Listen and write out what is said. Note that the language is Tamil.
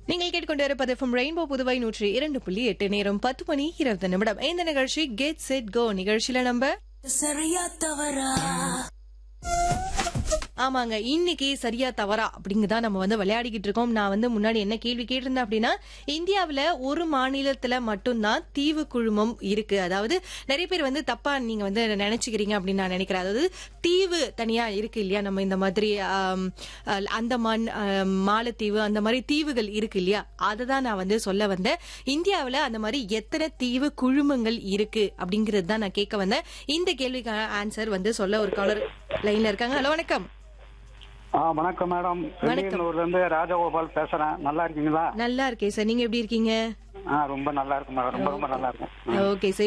நீங்கள் கேட்டுக்கொண்டு இருப்பது ஃப்ரம் ரெயின்போ புதுவை நூற்றி இரண்டு புள்ளி எட்டு நேரம் பத்து மணி இருபது நிமிடம் இந்த நிகழ்ச்சி கெட் செட் கோ நிகழ்ச்சியில நம்ம சரியா தவறா ஆமாங்க இன்னைக்கு சரியா தவறா அப்படிங்கதான் நம்ம வந்து விளையாடிக்கிட்டு இருக்கோம் நான் வந்து முன்னாடி என்ன கேள்வி கேட்டிருந்தேன் அப்படின்னா இந்தியாவுல ஒரு மாநிலத்துல மட்டும்தான் தீவு குழுமம் இருக்கு அதாவது நிறைய பேர் வந்து தப்பா நீங்க வந்து நினைச்சுக்கிறீங்க அப்படின்னு நான் நினைக்கிறேன் அதாவது தீவு தனியா இருக்கு இல்லையா நம்ம இந்த மாதிரி ஆம், அஹ், அந்தமான் ஆம், மாலத்தீவு அந்த மாதிரி தீவுகள் இருக்கு இல்லையா அதை தான் நான் வந்து சொல்ல வந்தேன் இந்தியாவுல அந்த மாதிரி எத்தனை தீவு குழுமங்கள் இருக்கு அப்படிங்கிறது தான் நான் கேட்க வந்தேன் இந்த கேள்விக்கான ஆன்சர் வந்து சொல்ல ஒரு காலர் லைன்ல இருக்காங்க ஹலோ வணக்கம் ஆ வணக்கம் மேடம் வெளியூர்ல இருந்து ராஜகோபால் பேசுறேன் நல்லா இருக்கீங்களா நல்லா இருக்கேன் சார் நீங்க எப்படி இருக்கீங்க ஆ ரொம்ப நல்லா இருக்கும் மேடம் ரொம்ப ரொம்ப நல்லா இருக்கும் ஓகே சார்